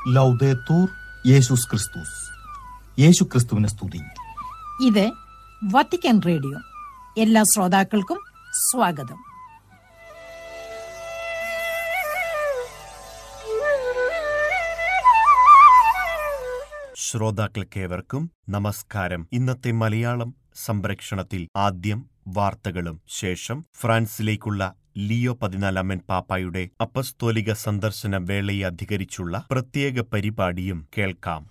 ലൗദേത്തൂർ യേശുസ് ക്രിസ്തുസ് യേശു ക്രിസ്തുവിനെ സ്തുതി ഇത് വത്തിക്കാൻ റേഡിയോ എല്ലാ ശ്രോതാക്കൾക്കും സ്വാഗതം ശ്രോതാക്കൾക്കേവർക്കും നമസ്കാരം ഇന്നത്തെ മലയാളം സംപ്രേക്ഷണത്തിൽ ആദ്യം വാർത്തകളും ശേഷം ഫ്രാൻസിലേക്കുള്ള ലിയോ പതിനാലാമൻ പാപ്പായുടെ അപ്പസ്തോലിക സന്ദർശന വേളയെ അധികരിച്ചുള്ള പ്രത്യേക പരിപാടിയും കേൾക്കാം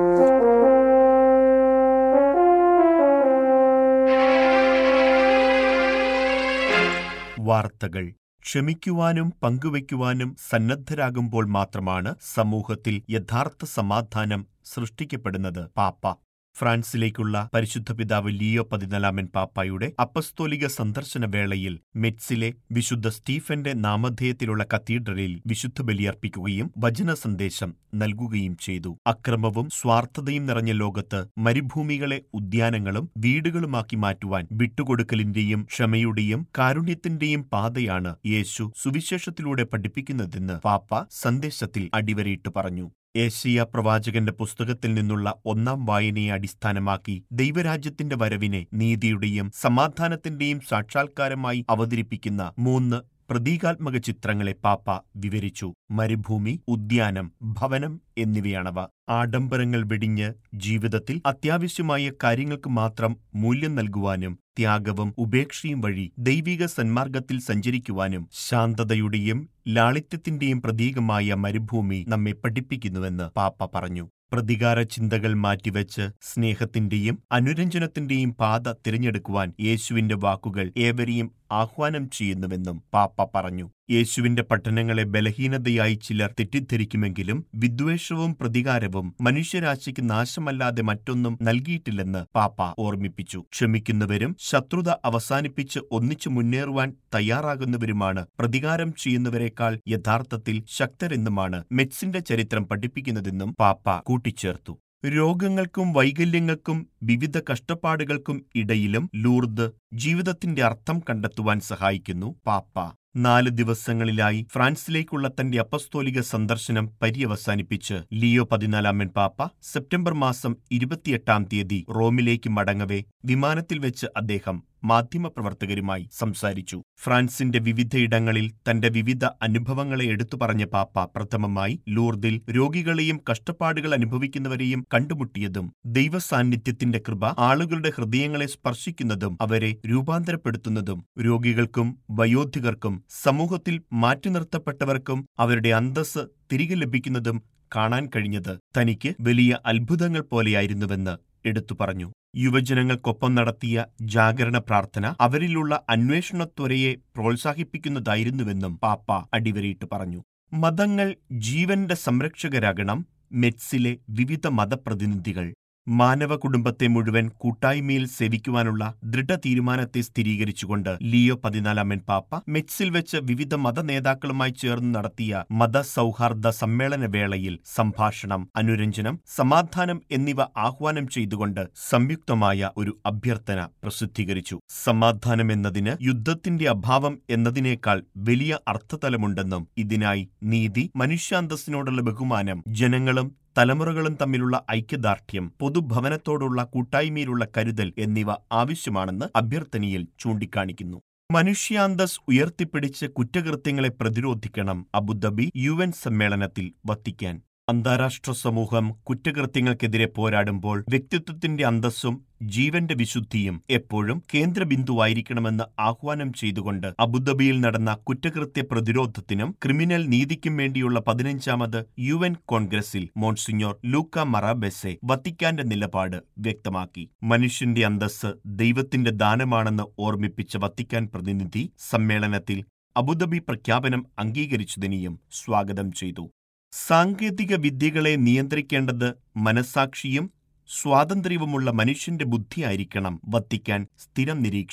വാർത്തകൾ ക്ഷമിക്കുവാനും പങ്കുവയ്ക്കുവാനും സന്നദ്ധരാകുമ്പോൾ മാത്രമാണ് സമൂഹത്തിൽ യഥാർത്ഥ സമാധാനം സൃഷ്ടിക്കപ്പെടുന്നത് പാപ്പ ഫ്രാൻസിലേക്കുള്ള പരിശുദ്ധ പിതാവ് ലിയോ പതിനാലാമൻ പാപ്പായുടെ അപ്പസ്തോലിക സന്ദർശന വേളയിൽ മെറ്റ്സിലെ വിശുദ്ധ സ്റ്റീഫന്റെ നാമധേയത്തിലുള്ള കത്തീഡ്രലിൽ വിശുദ്ധ ബലിയർപ്പിക്കുകയും വചന സന്ദേശം നൽകുകയും ചെയ്തു അക്രമവും സ്വാർത്ഥതയും നിറഞ്ഞ ലോകത്ത് മരുഭൂമികളെ ഉദ്യാനങ്ങളും വീടുകളുമാക്കി മാറ്റുവാൻ വിട്ടുകൊടുക്കലിന്റെയും ക്ഷമയുടെയും കാരുണ്യത്തിന്റെയും പാതയാണ് യേശു സുവിശേഷത്തിലൂടെ പഠിപ്പിക്കുന്നതെന്ന് പാപ്പ സന്ദേശത്തിൽ അടിവരയിട്ട് പറഞ്ഞു ഏഷ്യ പ്രവാചകന്റെ പുസ്തകത്തിൽ നിന്നുള്ള ഒന്നാം വായനയെ അടിസ്ഥാനമാക്കി ദൈവരാജ്യത്തിന്റെ വരവിനെ നീതിയുടെയും സമാധാനത്തിന്റെയും സാക്ഷാത്കാരമായി അവതരിപ്പിക്കുന്ന മൂന്ന് പ്രതീകാത്മക ചിത്രങ്ങളെ പാപ്പ വിവരിച്ചു മരുഭൂമി ഉദ്യാനം ഭവനം എന്നിവയാണവ ആഡംബരങ്ങൾ വെടിഞ്ഞ് ജീവിതത്തിൽ അത്യാവശ്യമായ കാര്യങ്ങൾക്ക് മാത്രം മൂല്യം നൽകുവാനും ത്യാഗവും ഉപേക്ഷയും വഴി ദൈവിക സന്മാർഗത്തിൽ സഞ്ചരിക്കുവാനും ശാന്തതയുടെയും ലാളിത്യത്തിന്റെയും പ്രതീകമായ മരുഭൂമി നമ്മെ പഠിപ്പിക്കുന്നുവെന്ന് പാപ്പ പറഞ്ഞു പ്രതികാര ചിന്തകൾ മാറ്റിവെച്ച് സ്നേഹത്തിന്റെയും അനുരഞ്ജനത്തിന്റെയും പാത തിരഞ്ഞെടുക്കുവാൻ യേശുവിന്റെ വാക്കുകൾ ഏവരെയും ആഹ്വാനം ചെയ്യുന്നുവെന്നും പാപ്പ പറഞ്ഞു യേശുവിന്റെ പഠനങ്ങളെ ബലഹീനതയായി ചിലർ തെറ്റിദ്ധരിക്കുമെങ്കിലും വിദ്വേഷവും പ്രതികാരവും മനുഷ്യരാശിക്ക് നാശമല്ലാതെ മറ്റൊന്നും നൽകിയിട്ടില്ലെന്ന് പാപ്പ ഓർമ്മിപ്പിച്ചു ക്ഷമിക്കുന്നവരും ശത്രുത അവസാനിപ്പിച്ച് ഒന്നിച്ചു മുന്നേറുവാൻ തയ്യാറാകുന്നവരുമാണ് പ്രതികാരം ചെയ്യുന്നവരെക്കാൾ യഥാർത്ഥത്തിൽ ശക്തരെന്നുമാണ് മെറ്റ്സിന്റെ ചരിത്രം പഠിപ്പിക്കുന്നതെന്നും പാപ്പ കൂട്ടിച്ചേർത്തു രോഗങ്ങൾക്കും വൈകല്യങ്ങൾക്കും വിവിധ കഷ്ടപ്പാടുകൾക്കും ഇടയിലും ലൂർദ് ജീവിതത്തിന്റെ അർത്ഥം കണ്ടെത്തുവാൻ സഹായിക്കുന്നു പാപ്പ നാല് ദിവസങ്ങളിലായി ഫ്രാൻസിലേക്കുള്ള തന്റെ അപ്പസ്തോലിക സന്ദർശനം പര്യവസാനിപ്പിച്ച് ലിയോ പതിനാലാമൻ പാപ്പ സെപ്റ്റംബർ മാസം ഇരുപത്തിയെട്ടാം തീയതി റോമിലേക്ക് മടങ്ങവേ വിമാനത്തിൽ വെച്ച് അദ്ദേഹം മാധ്യമപ്രവർത്തകരുമായി സംസാരിച്ചു ഫ്രാൻസിന്റെ വിവിധയിടങ്ങളിൽ തന്റെ വിവിധ അനുഭവങ്ങളെ എടുത്തു പറഞ്ഞ പാപ്പ പ്രഥമമായി ലൂർദിൽ രോഗികളെയും കഷ്ടപ്പാടുകൾ അനുഭവിക്കുന്നവരെയും കണ്ടുമുട്ടിയതും ദൈവസാന്നിധ്യത്തിന്റെ കൃപ ആളുകളുടെ ഹൃദയങ്ങളെ സ്പർശിക്കുന്നതും അവരെ രൂപാന്തരപ്പെടുത്തുന്നതും രോഗികൾക്കും വയോധികർക്കും സമൂഹത്തിൽ മാറ്റി നിർത്തപ്പെട്ടവർക്കും അവരുടെ അന്തസ് തിരികെ ലഭിക്കുന്നതും കാണാൻ കഴിഞ്ഞത് തനിക്ക് വലിയ അത്ഭുതങ്ങൾ പോലെയായിരുന്നുവെന്ന് എടുത്തു പറഞ്ഞു യുവജനങ്ങൾക്കൊപ്പം നടത്തിയ ജാഗരണ പ്രാർത്ഥന അവരിലുള്ള അന്വേഷണത്വരയെ പ്രോത്സാഹിപ്പിക്കുന്നതായിരുന്നുവെന്നും പാപ്പ അടിവരയിട്ട് പറഞ്ഞു മതങ്ങൾ ജീവന്റെ സംരക്ഷകരാകണം മെറ്റ്സിലെ വിവിധ മതപ്രതിനിധികൾ മാനവ കുടുംബത്തെ മുഴുവൻ കൂട്ടായ്മയിൽ സേവിക്കുവാനുള്ള ദൃഢ തീരുമാനത്തെ സ്ഥിരീകരിച്ചുകൊണ്ട് ലിയോ പതിനാലാമൻ പാപ്പ മെറ്റ്സിൽ വെച്ച് വിവിധ മത നേതാക്കളുമായി ചേർന്ന് നടത്തിയ മതസൗഹാർദ്ദ സമ്മേളന വേളയിൽ സംഭാഷണം അനുരഞ്ജനം സമാധാനം എന്നിവ ആഹ്വാനം ചെയ്തുകൊണ്ട് സംയുക്തമായ ഒരു അഭ്യർത്ഥന പ്രസിദ്ധീകരിച്ചു സമാധാനം എന്നതിന് യുദ്ധത്തിന്റെ അഭാവം എന്നതിനേക്കാൾ വലിയ അർത്ഥതലമുണ്ടെന്നും ഇതിനായി നീതി മനുഷ്യാന്തസ്സിനോടുള്ള ബഹുമാനം ജനങ്ങളും തലമുറകളും തമ്മിലുള്ള ഐക്യദാർഢ്യം പൊതുഭവനത്തോടുള്ള കൂട്ടായ്മയിലുള്ള കരുതൽ എന്നിവ ആവശ്യമാണെന്ന് അഭ്യർത്ഥനയിൽ ചൂണ്ടിക്കാണിക്കുന്നു മനുഷ്യാന്തസ് ഉയർത്തിപ്പിടിച്ച് കുറ്റകൃത്യങ്ങളെ പ്രതിരോധിക്കണം അബുദാബി യു എൻ സമ്മേളനത്തിൽ വത്തിക്കാൻ അന്താരാഷ്ട്ര സമൂഹം കുറ്റകൃത്യങ്ങൾക്കെതിരെ പോരാടുമ്പോൾ വ്യക്തിത്വത്തിന്റെ അന്തസ്സും ജീവന്റെ വിശുദ്ധിയും എപ്പോഴും കേന്ദ്രബിന്ദുവായിരിക്കണമെന്ന് ആഹ്വാനം ചെയ്തുകൊണ്ട് അബുദാബിയിൽ നടന്ന കുറ്റകൃത്യ പ്രതിരോധത്തിനും ക്രിമിനൽ നീതിക്കും വേണ്ടിയുള്ള പതിനഞ്ചാമത് യു എൻ കോൺഗ്രസിൽ മോൺസിഞ്ഞോർ ലൂക്ക മറാബെസെ വത്തിക്കാന്റെ നിലപാട് വ്യക്തമാക്കി മനുഷ്യന്റെ അന്തസ്സ് ദൈവത്തിന്റെ ദാനമാണെന്ന് ഓർമ്മിപ്പിച്ച വത്തിക്കാൻ പ്രതിനിധി സമ്മേളനത്തിൽ അബുദാബി പ്രഖ്യാപനം അംഗീകരിച്ചതിനെയും സ്വാഗതം ചെയ്തു സാങ്കേതിക വിദ്യകളെ നിയന്ത്രിക്കേണ്ടത് മനസാക്ഷിയും സ്വാതന്ത്ര്യവുമുള്ള മനുഷ്യന്റെ ബുദ്ധിയായിരിക്കണം വത്തിക്കാൻ സ്ഥിരം നിരീക്ഷകൻ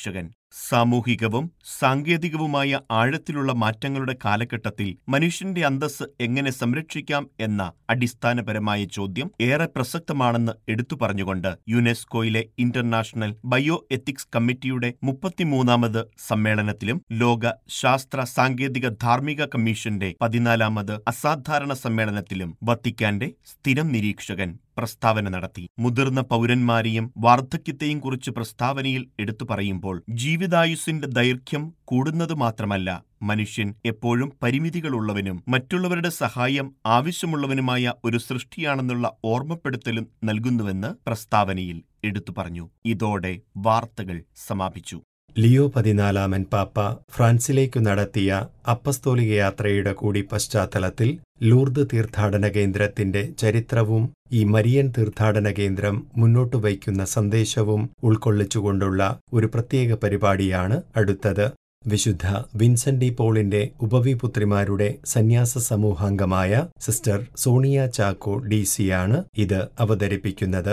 സാമൂഹികവും സാങ്കേതികവുമായ ആഴത്തിലുള്ള മാറ്റങ്ങളുടെ കാലഘട്ടത്തിൽ മനുഷ്യന്റെ അന്തസ്സ് എങ്ങനെ സംരക്ഷിക്കാം എന്ന അടിസ്ഥാനപരമായ ചോദ്യം ഏറെ പ്രസക്തമാണെന്ന് എടുത്തു പറഞ്ഞുകൊണ്ട് യുനെസ്കോയിലെ ഇന്റർനാഷണൽ ബയോ എത്തിക്സ് കമ്മിറ്റിയുടെ മുപ്പത്തിമൂന്നാമത് സമ്മേളനത്തിലും ലോക ശാസ്ത്ര സാങ്കേതിക ധാർമ്മിക കമ്മീഷന്റെ പതിനാലാമത് അസാധാരണ സമ്മേളനത്തിലും വത്തിക്കാന്റെ സ്ഥിരം നിരീക്ഷകൻ പ്രസ്താവന നടത്തി മുതിർന്ന പൗരന്മാരെയും വാർദ്ധക്യത്തെയും കുറിച്ച് പ്രസ്താവനയിൽ എടുത്തു പറയുമ്പോൾ ജീവിതായുസിന്റെ ദൈർഘ്യം കൂടുന്നത് മാത്രമല്ല മനുഷ്യൻ എപ്പോഴും പരിമിതികളുള്ളവനും മറ്റുള്ളവരുടെ സഹായം ആവശ്യമുള്ളവനുമായ ഒരു സൃഷ്ടിയാണെന്നുള്ള ഓർമ്മപ്പെടുത്തലും നൽകുന്നുവെന്ന് പ്രസ്താവനയിൽ എടുത്തു പറഞ്ഞു ഇതോടെ വാർത്തകൾ സമാപിച്ചു ലിയോ പതിനാലാമൻ പാപ്പ ഫ്രാൻസിലേക്കു നടത്തിയ അപ്പസ്തോലിക യാത്രയുടെ കൂടി പശ്ചാത്തലത്തിൽ ലൂർദ് തീർത്ഥാടന കേന്ദ്രത്തിന്റെ ചരിത്രവും ഈ മരിയൻ തീർത്ഥാടന കേന്ദ്രം മുന്നോട്ടു വയ്ക്കുന്ന സന്ദേശവും ഉൾക്കൊള്ളിച്ചുകൊണ്ടുള്ള ഒരു പ്രത്യേക പരിപാടിയാണ് അടുത്തത് വിശുദ്ധ വിൻസെന്റ് പോളിന്റെ ഉപവിപുത്രിമാരുടെ സന്യാസ സമൂഹാംഗമായ സിസ്റ്റർ സോണിയ ചാക്കോ ഡി സിയാണ് ഇത് അവതരിപ്പിക്കുന്നത്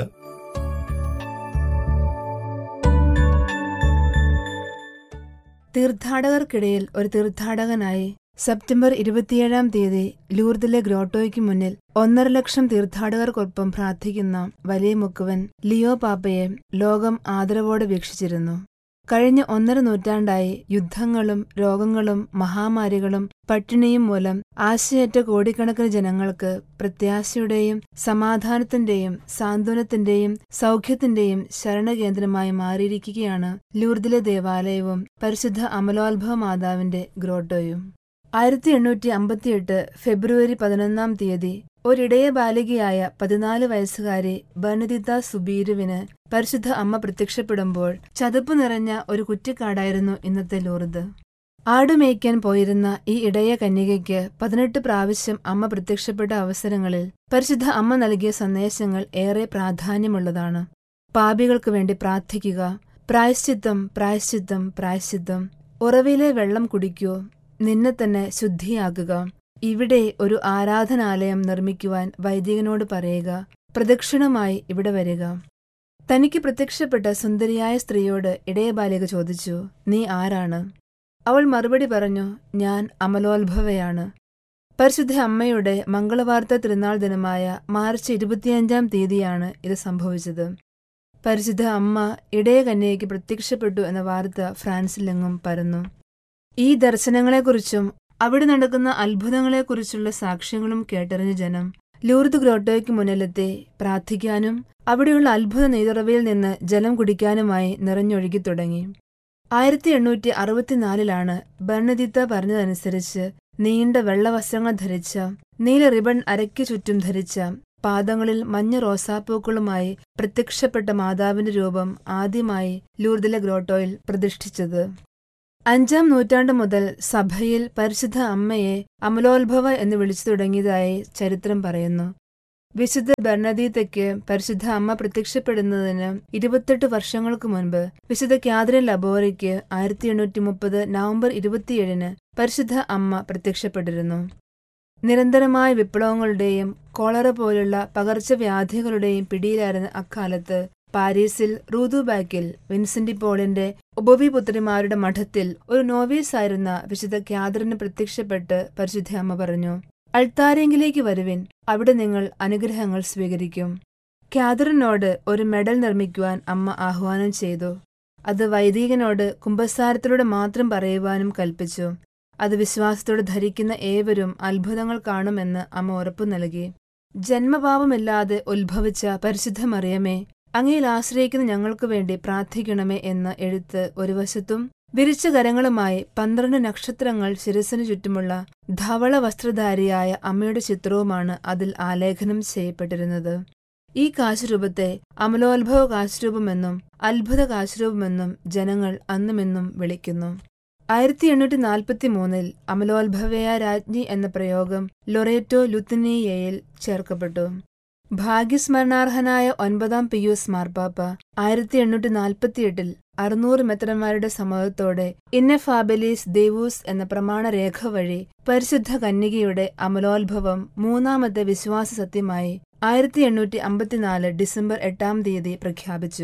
തീർത്ഥാടകർക്കിടയിൽ ഒരു തീർത്ഥാടകനായി സെപ്റ്റംബർ ഇരുപത്തിയേഴാം തീയതി ലൂർദിലെ ഗ്രോട്ടോയ്ക്ക് മുന്നിൽ ഒന്നര ലക്ഷം തീർത്ഥാടകർക്കൊപ്പം പ്രാർത്ഥിക്കുന്ന വലിയ മുക്കുവൻ ലിയോ പാപ്പയെ ലോകം ആദരവോടെ വീക്ഷിച്ചിരുന്നു കഴിഞ്ഞ ഒന്നര നൂറ്റാണ്ടായി യുദ്ധങ്ങളും രോഗങ്ങളും മഹാമാരികളും പട്ടിണിയും മൂലം ആശയറ്റ കോടിക്കണക്കിന് ജനങ്ങൾക്ക് പ്രത്യാശയുടെയും സമാധാനത്തിന്റെയും സാന്ത്വനത്തിന്റെയും സൗഖ്യത്തിന്റെയും ശരണകേന്ദ്രമായി മാറിയിരിക്കുകയാണ് ലൂർദിലെ ദേവാലയവും പരിശുദ്ധ അമലോത്ഭവ മാതാവിന്റെ ഗ്രോട്ടോയും ആയിരത്തി എണ്ണൂറ്റി അമ്പത്തിയെട്ട് ഫെബ്രുവരി പതിനൊന്നാം തീയതി ഒരിടയ ബാലികയായ പതിനാല് വയസ്സുകാരി ബർണദിത്ത സുബീരുവിന് പരിശുദ്ധ അമ്മ പ്രത്യക്ഷപ്പെടുമ്പോൾ ചതുപ്പ് നിറഞ്ഞ ഒരു കുറ്റിക്കാടായിരുന്നു ഇന്നത്തെ ലൂർദ് ആടുമേയ്ക്കാൻ പോയിരുന്ന ഈ ഇടയ കന്യകയ്ക്ക് പതിനെട്ട് പ്രാവശ്യം അമ്മ പ്രത്യക്ഷപ്പെട്ട അവസരങ്ങളിൽ പരിശുദ്ധ അമ്മ നൽകിയ സന്ദേശങ്ങൾ ഏറെ പ്രാധാന്യമുള്ളതാണ് പാപികൾക്ക് വേണ്ടി പ്രാർത്ഥിക്കുക പ്രായശ്ചിത്തം പ്രായശ്ചിത്തം പ്രായശ്ചിത്തം ഉറവിലെ വെള്ളം കുടിക്കൂ നിന്നെ തന്നെ ശുദ്ധിയാക്കുക ഇവിടെ ഒരു ആരാധനാലയം നിർമ്മിക്കുവാൻ വൈദികനോട് പറയുക പ്രദക്ഷിണമായി ഇവിടെ വരിക തനിക്ക് പ്രത്യക്ഷപ്പെട്ട സുന്ദരിയായ സ്ത്രീയോട് ഇടയബാലിക ചോദിച്ചു നീ ആരാണ് അവൾ മറുപടി പറഞ്ഞു ഞാൻ അമലോത്ഭവയാണ് പരിശുദ്ധ അമ്മയുടെ മംഗളവാർത്ത തിരുനാൾ ദിനമായ മാർച്ച് ഇരുപത്തിയഞ്ചാം തീയതിയാണ് ഇത് സംഭവിച്ചത് പരിശുദ്ധ അമ്മ ഇടയ കന്യയ്ക്ക് പ്രത്യക്ഷപ്പെട്ടു എന്ന വാർത്ത ഫ്രാൻസിലെങ്ങും പരന്നു ഈ ദർശനങ്ങളെക്കുറിച്ചും അവിടെ നടക്കുന്ന അത്ഭുതങ്ങളെക്കുറിച്ചുള്ള സാക്ഷ്യങ്ങളും കേട്ടറിഞ്ഞ ജനം ലൂർദ് ഗ്രോട്ടോയ്ക്ക് മുന്നിലെത്തി പ്രാർത്ഥിക്കാനും അവിടെയുള്ള അത്ഭുത നെയ്തുറവയിൽ നിന്ന് ജലം കുടിക്കാനുമായി നിറഞ്ഞൊഴുകി തുടങ്ങി ആയിരത്തി എണ്ണൂറ്റി അറുപത്തിനാലിലാണ് ബർണദിത്ത പറഞ്ഞതനുസരിച്ച് നീണ്ട വെള്ളവസ്ത്രങ്ങൾ ധരിച്ച നീല റിബൺ അരയ്ക്ക് ചുറ്റും ധരിച്ച പാദങ്ങളിൽ മഞ്ഞ റോസാപ്പൂക്കളുമായി പ്രത്യക്ഷപ്പെട്ട മാതാവിന്റെ രൂപം ആദ്യമായി ലൂർദിലെ ഗ്രോട്ടോയിൽ പ്രതിഷ്ഠിച്ചത് അഞ്ചാം നൂറ്റാണ്ട് മുതൽ സഭയിൽ പരിശുദ്ധ അമ്മയെ അമലോത്ഭവ എന്ന് വിളിച്ചു തുടങ്ങിയതായി ചരിത്രം പറയുന്നു വിശുദ്ധ ബർണദീത്തയ്ക്ക് പരിശുദ്ധ അമ്മ പ്രത്യക്ഷപ്പെടുന്നതിന് ഇരുപത്തെട്ട് വർഷങ്ങൾക്ക് മുൻപ് വിശുദ്ധ ക്യാദ്രൻ ലബോറയ്ക്ക് ആയിരത്തി എണ്ണൂറ്റി മുപ്പത് നവംബർ ഇരുപത്തിയേഴിന് പരിശുദ്ധ അമ്മ പ്രത്യക്ഷപ്പെട്ടിരുന്നു നിരന്തരമായ വിപ്ലവങ്ങളുടെയും കോളറ പോലുള്ള പകർച്ചവ്യാധികളുടെയും പിടിയിലായിരുന്ന അക്കാലത്ത് പാരീസിൽ റൂദുബാക്കിൽ വിൻസെന്റ് പോളിന്റെ ഉപവിപുത്രിമാരുടെ മഠത്തിൽ ഒരു നോവീസായിരുന്ന വിശുദ്ധ ക്യാദറിന് പ്രത്യക്ഷപ്പെട്ട് പരിശുദ്ധ അമ്മ പറഞ്ഞു അൾത്താരെങ്കിലേക്ക് വരുവിൻ അവിടെ നിങ്ങൾ അനുഗ്രഹങ്ങൾ സ്വീകരിക്കും ക്യാദറിനോട് ഒരു മെഡൽ നിർമ്മിക്കുവാൻ അമ്മ ആഹ്വാനം ചെയ്തു അത് വൈദികനോട് കുംഭസാരത്തിലൂടെ മാത്രം പറയുവാനും കൽപ്പിച്ചു അത് വിശ്വാസത്തോടെ ധരിക്കുന്ന ഏവരും അത്ഭുതങ്ങൾ കാണുമെന്ന് അമ്മ ഉറപ്പു നൽകി ജന്മഭാവമില്ലാതെ ഉത്ഭവിച്ച പരിശുദ്ധ മറിയമേ അങ്ങയിൽ ആശ്രയിക്കുന്ന ഞങ്ങൾക്കു വേണ്ടി പ്രാർത്ഥിക്കണമേ എന്ന എഴുത്ത് ഒരു വശത്തും വിരിച്ച കരങ്ങളുമായി പന്ത്രണ്ട് നക്ഷത്രങ്ങൾ ശിരസിനു ചുറ്റുമുള്ള ധവള വസ്ത്രധാരിയായ അമ്മയുടെ ചിത്രവുമാണ് അതിൽ ആലേഖനം ചെയ്യപ്പെട്ടിരുന്നത് ഈ കാശുരൂപത്തെ അമലോത്ഭവ കാശുരൂപമെന്നും അത്ഭുത കാശുരൂപമെന്നും ജനങ്ങൾ അന്നുമെന്നും വിളിക്കുന്നു ആയിരത്തി എണ്ണൂറ്റി നാൽപ്പത്തി മൂന്നിൽ അമലോത്ഭവയ രാജ്ഞി എന്ന പ്രയോഗം ലൊറേറ്റോ ലുത്തിനിയയിൽ ചേർക്കപ്പെട്ടു ഭാഗ്യസ്മരണാർഹനായ ഒൻപതാം പിയൂസ് മാർപ്പാപ്പ ആയിരത്തി എണ്ണൂറ്റി നാൽപ്പത്തിയെട്ടിൽ അറുന്നൂറ് മെത്രന്മാരുടെ സമ്മതത്തോടെ ഇന്നഫാബെലീസ് ദേവൂസ് എന്ന പ്രമാണരേഖ വഴി പരിശുദ്ധ കന്യകയുടെ അമലോത്ഭവം മൂന്നാമത്തെ വിശ്വാസ സത്യമായി ആയിരത്തി എണ്ണൂറ്റി അമ്പത്തിനാല് ഡിസംബർ എട്ടാം തീയതി പ്രഖ്യാപിച്ചു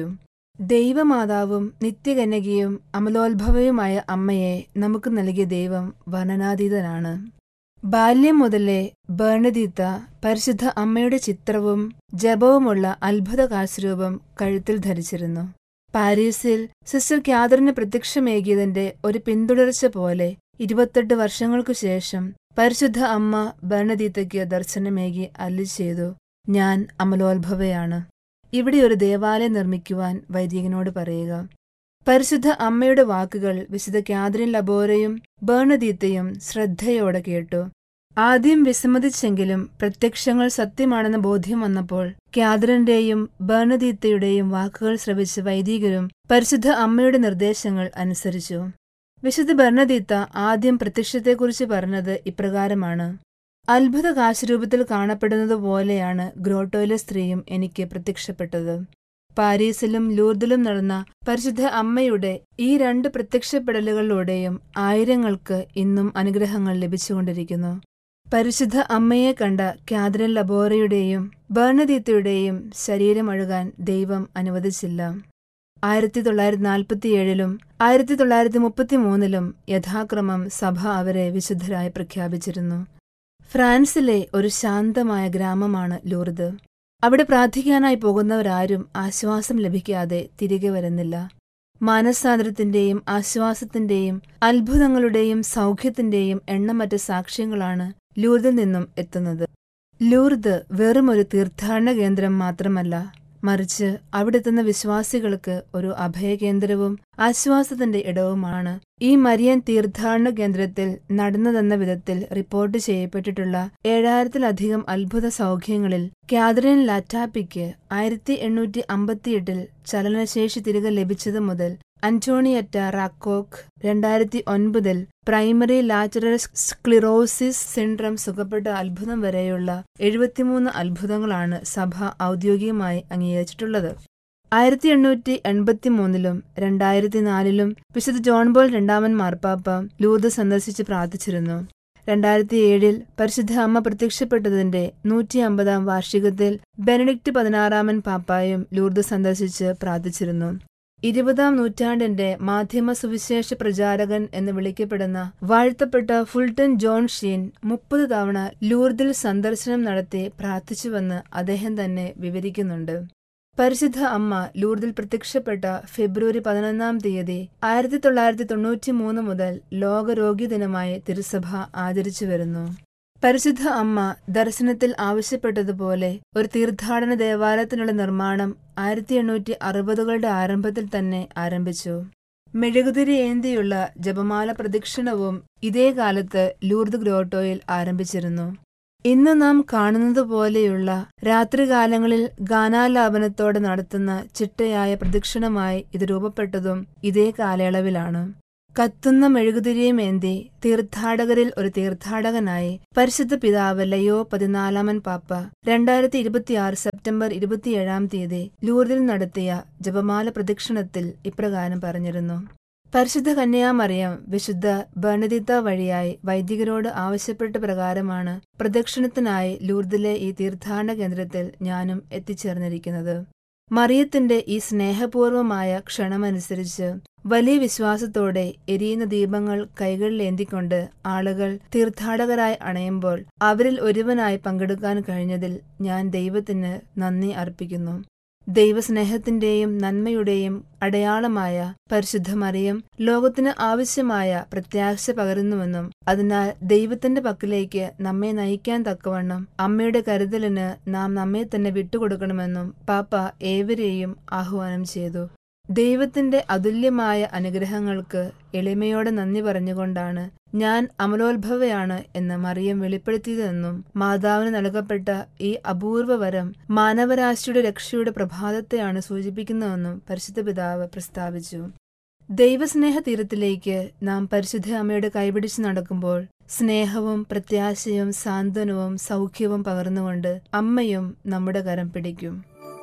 ദൈവമാതാവും നിത്യകന്യകയും അമലോത്ഭവയുമായ അമ്മയെ നമുക്ക് നൽകിയ ദൈവം വർണ്ണനാതീതനാണ് ബാല്യം മുതലേ ബേണദീത്ത പരിശുദ്ധ അമ്മയുടെ ചിത്രവും ജപവുമുള്ള അത്ഭുത കാശരൂപം കഴുത്തിൽ ധരിച്ചിരുന്നു പാരീസിൽ സിസ്റ്റർ ക്യാദറിന് പ്രത്യക്ഷമേകിയതിന്റെ ഒരു പിന്തുടർച്ച പോലെ ഇരുപത്തെട്ട് വർഷങ്ങൾക്കു ശേഷം പരിശുദ്ധ അമ്മ ബേണദീത്തയ്ക്ക് ദർശനമേകി അല്ലി ചെയ്തു ഞാൻ അമലോത്ഭവയാണ് ഇവിടെ ഒരു ദേവാലയം നിർമ്മിക്കുവാൻ വൈദികനോട് പറയുക പരിശുദ്ധ അമ്മയുടെ വാക്കുകൾ വിശുദ്ധ ക്യാദ്രിൻ ലബോരയും ബേണദീത്തയും ശ്രദ്ധയോടെ കേട്ടു ആദ്യം വിസമ്മതിച്ചെങ്കിലും പ്രത്യക്ഷങ്ങൾ സത്യമാണെന്ന ബോധ്യം വന്നപ്പോൾ ക്യാദ്രന്റെയും ബേണദീത്തയുടെയും വാക്കുകൾ ശ്രവിച്ച വൈദികരും പരിശുദ്ധ അമ്മയുടെ നിർദ്ദേശങ്ങൾ അനുസരിച്ചു വിശുദ്ധ ബർണദീത്ത ആദ്യം പ്രത്യക്ഷത്തെക്കുറിച്ച് പറഞ്ഞത് ഇപ്രകാരമാണ് അത്ഭുത കാശരൂപത്തിൽ കാണപ്പെടുന്നത് പോലെയാണ് ഗ്രോട്ടോയിലെ സ്ത്രീയും എനിക്ക് പ്രത്യക്ഷപ്പെട്ടത് പാരീസിലും ലൂർദിലും നടന്ന പരിശുദ്ധ അമ്മയുടെ ഈ രണ്ട് പ്രത്യക്ഷപ്പെടലുകളിലൂടെയും ആയിരങ്ങൾക്ക് ഇന്നും അനുഗ്രഹങ്ങൾ ലഭിച്ചുകൊണ്ടിരിക്കുന്നു പരിശുദ്ധ അമ്മയെ കണ്ട ക്യാദ്രൻ ലബോറയുടെയും ബർണദീത്തയുടെയും ശരീരം അഴുകാൻ ദൈവം അനുവദിച്ചില്ല ആയിരത്തി തൊള്ളായിരത്തി നാൽപ്പത്തിയേഴിലും ആയിരത്തി തൊള്ളായിരത്തി മുപ്പത്തിമൂന്നിലും യഥാക്രമം സഭ അവരെ വിശുദ്ധരായി പ്രഖ്യാപിച്ചിരുന്നു ഫ്രാൻസിലെ ഒരു ശാന്തമായ ഗ്രാമമാണ് ലൂർദ് അവിടെ പ്രാർത്ഥിക്കാനായി പോകുന്നവരാരും ആശ്വാസം ലഭിക്കാതെ തിരികെ വരുന്നില്ല മാനസാന്തരത്തിന്റെയും ആശ്വാസത്തിന്റെയും അത്ഭുതങ്ങളുടെയും സൗഖ്യത്തിന്റെയും എണ്ണമറ്റ സാക്ഷ്യങ്ങളാണ് ലൂർദിൽ നിന്നും എത്തുന്നത് ലൂർദ് വെറും ഒരു തീർത്ഥാടന കേന്ദ്രം മാത്രമല്ല മറിച്ച് അവിടെത്തുന്ന വിശ്വാസികൾക്ക് ഒരു അഭയകേന്ദ്രവും ആശ്വാസത്തിന്റെ ഇടവുമാണ് ഈ മരിയൻ തീർത്ഥാടന കേന്ദ്രത്തിൽ നടന്നതെന്ന വിധത്തിൽ റിപ്പോർട്ട് ചെയ്യപ്പെട്ടിട്ടുള്ള ഏഴായിരത്തിലധികം അത്ഭുത സൗഖ്യങ്ങളിൽ കാതറിൻ ലാറ്റാപ്പിക്ക് ആയിരത്തി എണ്ണൂറ്റി അമ്പത്തിയെട്ടിൽ ചലനശേഷി തിരികെ ലഭിച്ചത് മുതൽ അന്റോണിയറ്റ റാക്കോക്ക് രണ്ടായിരത്തി ഒൻപതിൽ പ്രൈമറി ലാറ്ററൽ സ്ക്ലിറോസിസ് സിൻഡ്രം സുഖപ്പെട്ട അത്ഭുതം വരെയുള്ള എഴുപത്തിമൂന്ന് അത്ഭുതങ്ങളാണ് സഭ ഔദ്യോഗികമായി അംഗീകരിച്ചിട്ടുള്ളത് ആയിരത്തി എണ്ണൂറ്റി എൺപത്തി മൂന്നിലും രണ്ടായിരത്തി നാലിലും വിശുദ്ധ ജോൺ ബോൾ രണ്ടാമൻ മാർപ്പാപ്പ ലൂർദ് സന്ദർശിച്ച് പ്രാർത്ഥിച്ചിരുന്നു രണ്ടായിരത്തി ഏഴിൽ പരിശുദ്ധ അമ്മ പ്രത്യക്ഷപ്പെട്ടതിന്റെ നൂറ്റി അമ്പതാം വാർഷികത്തിൽ ബെനഡിക്ട് പതിനാറാമൻ പാപ്പായും ലൂർദ് സന്ദർശിച്ച് പ്രാർത്ഥിച്ചിരുന്നു ഇരുപതാം നൂറ്റാണ്ടിന്റെ മാധ്യമ സുവിശേഷ പ്രചാരകൻ എന്ന് വിളിക്കപ്പെടുന്ന വാഴ്ത്തപ്പെട്ട ഫുൾട്ടൺ ജോൺ ഷീൻ മുപ്പത് തവണ ലൂർദിൽ സന്ദർശനം നടത്തി പ്രാർത്ഥിച്ചുവെന്ന് അദ്ദേഹം തന്നെ വിവരിക്കുന്നുണ്ട് പരിശുദ്ധ അമ്മ ലൂർദിൽ പ്രത്യക്ഷപ്പെട്ട ഫെബ്രുവരി പതിനൊന്നാം തീയതി ആയിരത്തി തൊള്ളായിരത്തി തൊണ്ണൂറ്റി മൂന്ന് മുതൽ ലോകരോഗി ദിനമായി തിരുസഭ ആചരിച്ചു വരുന്നു പരിശുദ്ധ അമ്മ ദർശനത്തിൽ ആവശ്യപ്പെട്ടതുപോലെ ഒരു തീർത്ഥാടന ദേവാലയത്തിനുള്ള നിർമ്മാണം ആയിരത്തി എണ്ണൂറ്റി അറുപതുകളുടെ ആരംഭത്തിൽ തന്നെ ആരംഭിച്ചു മെഴുകുതിരി ഏന്തിയുള്ള ജപമാല പ്രദക്ഷിണവും ഇതേ കാലത്ത് ലൂർദ് ഗ്രോട്ടോയിൽ ആരംഭിച്ചിരുന്നു ഇന്ന് നാം കാണുന്നത് പോലെയുള്ള രാത്രികാലങ്ങളിൽ ഗാനാലാപനത്തോടെ നടത്തുന്ന ചിട്ടയായ പ്രദക്ഷിണമായി ഇത് രൂപപ്പെട്ടതും ഇതേ കാലയളവിലാണ് കത്തുന്ന മെഴുകുതിരിയുമേന്തി തീർത്ഥാടകരിൽ ഒരു തീർത്ഥാടകനായി പരിശുദ്ധ പിതാവ് ലയോ പതിനാലാമൻ പാപ്പ രണ്ടായിരത്തി ഇരുപത്തിയാറ് സെപ്റ്റംബർ ഇരുപത്തിയേഴാം തീയതി ലൂർദിൽ നടത്തിയ ജപമാല പ്രദക്ഷിണത്തിൽ ഇപ്രകാരം പറഞ്ഞിരുന്നു പരിശുദ്ധ കന്യാമറിയം വിശുദ്ധ ബർണദിത്ത വഴിയായി വൈദികരോട് ആവശ്യപ്പെട്ട പ്രകാരമാണ് പ്രദക്ഷിണത്തിനായി ലൂർദിലെ ഈ തീർത്ഥാടന കേന്ദ്രത്തിൽ ഞാനും എത്തിച്ചേർന്നിരിക്കുന്നത് മറിയത്തിന്റെ ഈ സ്നേഹപൂർവമായ ക്ഷണമനുസരിച്ച് വലിയ വിശ്വാസത്തോടെ എരിയുന്ന ദീപങ്ങൾ കൈകളിലേന്തിക്കൊണ്ട് ആളുകൾ തീർത്ഥാടകരായി അണയുമ്പോൾ അവരിൽ ഒരുവനായി പങ്കെടുക്കാൻ കഴിഞ്ഞതിൽ ഞാൻ ദൈവത്തിന് നന്ദി അർപ്പിക്കുന്നു ദൈവസ്നേഹത്തിന്റെയും നന്മയുടെയും അടയാളമായ പരിശുദ്ധ മറിയം ലോകത്തിന് ആവശ്യമായ പ്രത്യാശ പകരുന്നുവെന്നും അതിനാൽ ദൈവത്തിന്റെ പക്കലേക്ക് നമ്മെ നയിക്കാൻ തക്കവണ്ണം അമ്മയുടെ കരുതലിന് നാം നമ്മെ തന്നെ വിട്ടുകൊടുക്കണമെന്നും പാപ്പ ഏവരെയും ആഹ്വാനം ചെയ്തു ദൈവത്തിന്റെ അതുല്യമായ അനുഗ്രഹങ്ങൾക്ക് എളിമയോടെ നന്ദി പറഞ്ഞുകൊണ്ടാണ് ഞാൻ അമലോത്ഭവയാണ് എന്ന് മറിയം വെളിപ്പെടുത്തിയതെന്നും മാതാവിന് നൽകപ്പെട്ട ഈ അപൂർവ വരം മാനവരാശിയുടെ രക്ഷയുടെ പ്രഭാതത്തെയാണ് സൂചിപ്പിക്കുന്നതെന്നും പരിശുദ്ധ പിതാവ് പ്രസ്താവിച്ചു ദൈവസ്നേഹ തീരത്തിലേക്ക് നാം പരിശുദ്ധ അമ്മയുടെ കൈപിടിച്ച് നടക്കുമ്പോൾ സ്നേഹവും പ്രത്യാശയും സാന്ത്വനവും സൗഖ്യവും പകർന്നുകൊണ്ട് അമ്മയും നമ്മുടെ കരം പിടിക്കും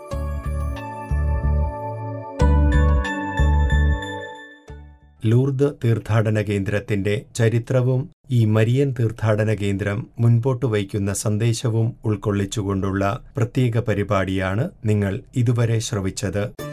ലൂർദ് തീർത്ഥാടന കേന്ദ്രത്തിന്റെ ചരിത്രവും ഈ മരിയൻ തീർത്ഥാടന കേന്ദ്രം മുൻപോട്ട് വയ്ക്കുന്ന സന്ദേശവും ഉൾക്കൊള്ളിച്ചുകൊണ്ടുള്ള പ്രത്യേക പരിപാടിയാണ് നിങ്ങൾ ഇതുവരെ ശ്രവിച്ചത്